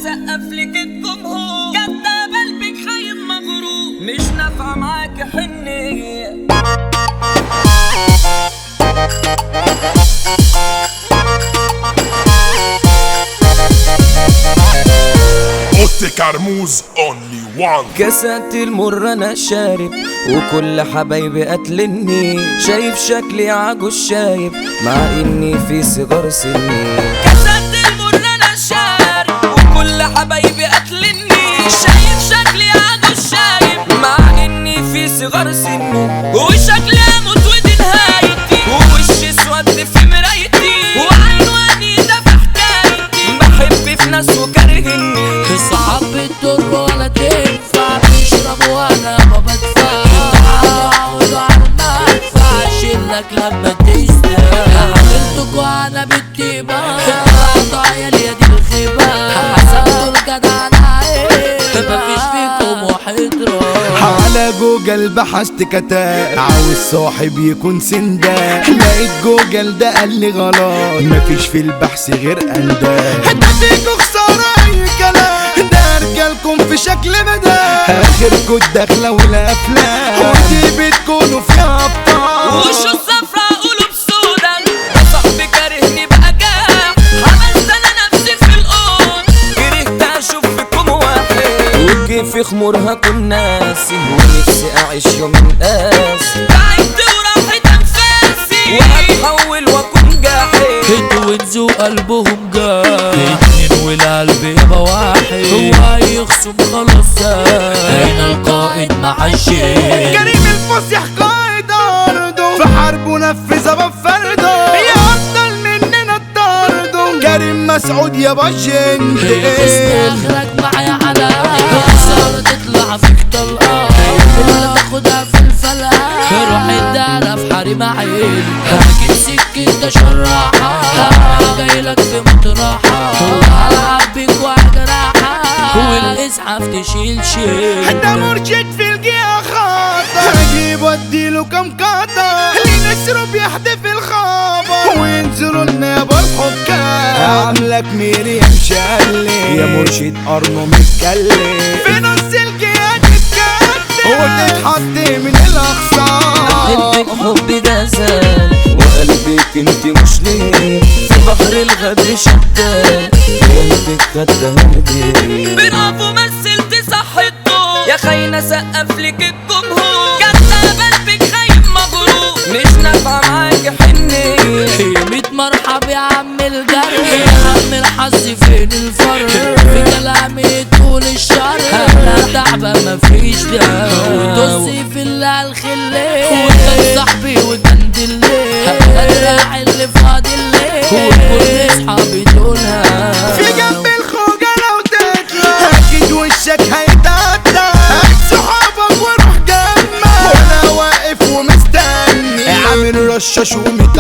سقف لك الجمهور كداب قلبك خايب مغرور مش نافعة معاك حنية اوتي كرموز اونلي وان كاسات المر انا شارب وكل حبايبي قتلني شايف شكلي عجوز شايب مع اني في صغار سني كاسات المر انا شارب وكل حبايبي قتلني شايف شكلي عجوز شايب مع اني في صغار سني وشكلي اموت ودي نهايتي ووشي اسود في مرايتي وعنواني ده في حكايتي بحب في ناس وكارهني الصحاب بتضر ولا تنفع بيشرب وانا ما بدفع تعود على ما ادفعش لك لما تستاهل عملتك وانا بالطيبة طلعت عيال يا دي الخيبة حسبتوا الجدع انا ايه مفيش فيكم واحد راح على جوجل بحثت كتاب عاوز صاحب يكون سندان لقيت جوجل ده قال لي غلط مفيش في البحث غير انداد ده فيكوا خسارة اي كلام ده رجالكم في شكل مدام اخركوا الدخلة والافلام ودي بتكونوا فيها ابطال وشو الصفرا قلوب سودا ده صاحبي كارهني بأجاح حبست انا نفسي في القون كرهت اشوف فيكم واحد وكيف خمور هكون ناسي ونفسي اعيش يوم قاس تعبت وراحت انفاسي وهتحول واكون جاحد انتوا وانزوا قلبهم جاح اتنين والقلب يبقى واحد هو هيخصم خلاص ساب هنا القائد مع الشيخ كريم الفصيح قائد أرضه في حرب ونفذ بفرده يا أفضل مننا الطرده كريم مسعود يا باشن اسم اخرك معايا على خسارة تطلع فيك طلقة ولا تاخدها في الفلقة روح الدارة في حريم عيل هجيب سكة شراحة جايلك في مطرحة هلعب بيك وهجرحها والاسعاف تشيل شيل ده مرشد في الجهة خاطر هجيب واديله كم قطر لنسره بيحدف الخبر وينزلوا لنا يابا الحكام عاملك مريم شلي يا مرشد قرنه متكلم في نص الجهة تتكلم وتتحط من الاخصام قلبك حبي ده زال وقلبك انت مش ليه في بحر الغدر شدال قلبك خدها هدي برافو مثلت صح الدور يا خاينة سقف لك الجمهور كداب قلبك خايب مغرور مش نافعة معاك حنية ميت مرحب يا عم الجرح يا عم الحظ فين الفرق في كلامي طول الشر انا تعبان مفيش دم وتصي في اللي على الخلي وكان صاحبي وكان دلي الدراع اللي فاضل لي وكل اصحابي دولها في جنب الخوجة لو تطلع اكيد وشك هيتقطع هات صحابك وروح جنبك وانا واقف ومستني عامل رشاش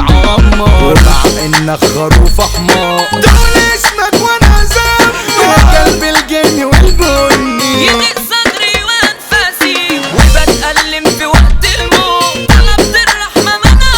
ومتعمر مع انك خروف احمر دول اسمك وانا زمر وقلب الجن والبني يضيق صدري وانفاسي وبتألم في وقت الموت طلبت الرحمة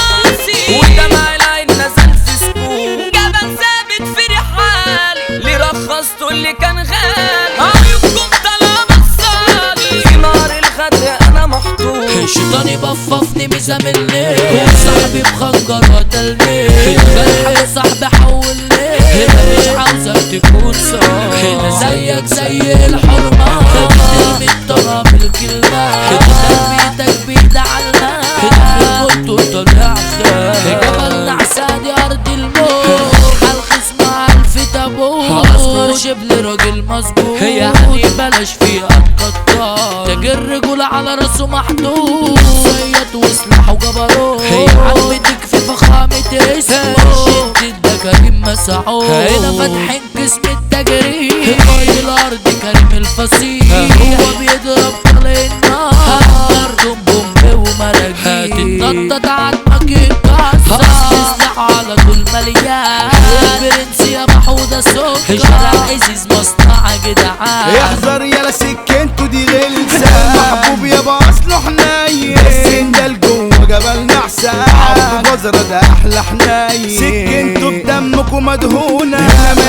مناصي ودمع العين نزل في سكوت جبل ثابت في رحالي اللي رخصته اللي كان غالي عيوبكم طالما الصالي في نار الغدر انا محطوط الشيطان يبففني مزاملني وصاحبي بخنجر وتلميذ الجرح صاحبي حولني هنا مش عاوزك تكون صار هنا زيك زي الحرمة بترمي الطرى بالكلمة تربيتك بيد على هنا في كنت طالع خير جبل نعسان يا أرض الموت حلقس مع ألف تابوت أصغر شبل راجل مظبوط يعني بلاش فيها تقطع تاجر رجولة على راسه محدود صياد وسلاح وجبروت هي عمتك في فخامة اسمه شدة ده كريم مسعود هنا فاتحين قسم التجريد مي الأرض كريم الفصيح هو بيضرب طلع النار دم بوم ومراجيح هتتنطط عدمك يتكسر تسلح على طول مليان البرنس يا محمود السكر شارع ازيز مصنع جدعان احذر يا سكنته دي غلسة محبوب يابا اصله حنين بس ده الجوه جبل نحسان عبد جزرة ده احلى حنين سكنته بدمكم مدهونة هنا ما ياكلش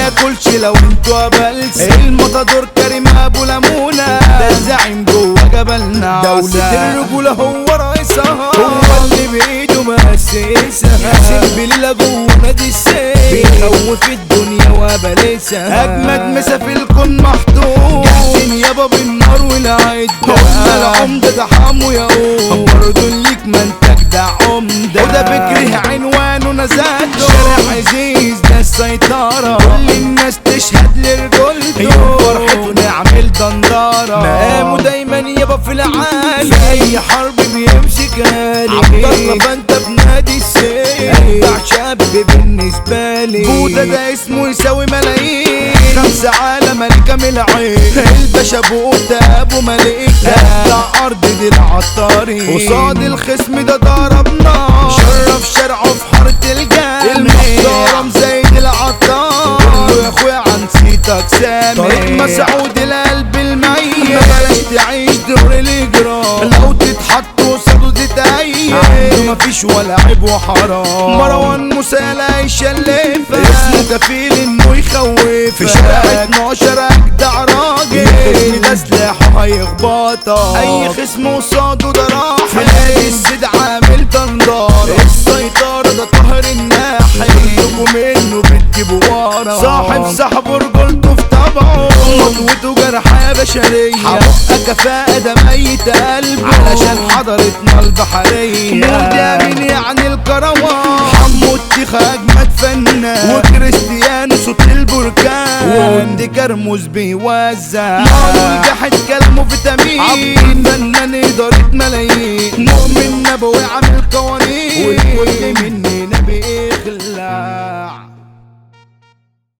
تزعلش لو انتوا قبلس المطادور كريم ابو لمونة ده الزعيم جوه جبلنا دولة الرجولة هو رئيسها هو اللي بايده مؤسسها ياسين بليلة جوه نادي السيف بيخوف الدنيا وبلسها اجمد مسا في الكون محطوط جاهزين يابا بالنار والعدة قلنا العمدة ده حمو يا قوم برضه ليك منتج ده عمدة وده فكره عنوانه نزاته شارع عزيز ده السيطرة كل الناس تشهد لرجولته يوم فرحته نعمل دندرة مقامه دايما يابا في العالي في اي حرب بيمشي كالي عبد الله فانت بنادي السيف اتبع شاب بالنسبة لي بودا ده اسمه يساوي ملايين خمسة عالم ملكة من العين الباشا بوتا ابو مليكة بتاع ارض دي العطاري قصاد الخصم ده ضربنا شرف شرعه في حارة الجامع المحترم زي العطار يا اخويا عن سيتك سامي طريق مسعود القلب الميت ما بلاش تعيش دور الاجرام لو تتحط قصاده تتأيد عنده مفيش ولا عيب وحرام مروان موسى لا يشلفها اسمه كفيل انه يخوف في شارع 12 اجدع راجل الخصم ده سلاحه هيخبطك اي خصم قصاده ده راح في السيد عامل دندارة السيطرة ده طهر الناحي انتوا منه بتجيبوا ورا صاحب صاحبه رجولته في طبعه مضوته جرحى بشرية حبقى كفاءة ده ميت قلبه علشان حضرتنا البحرية مود يمين يعني الكروان حمو التيخ اجمد فنان وكريستيانو صوت البركان ودي كرموز بيوزع مارو الجحد كلامه فيتامين عبد الفنان ادارة ملايين مؤمن نبوي عامل قوانين والكل مننا بيخلع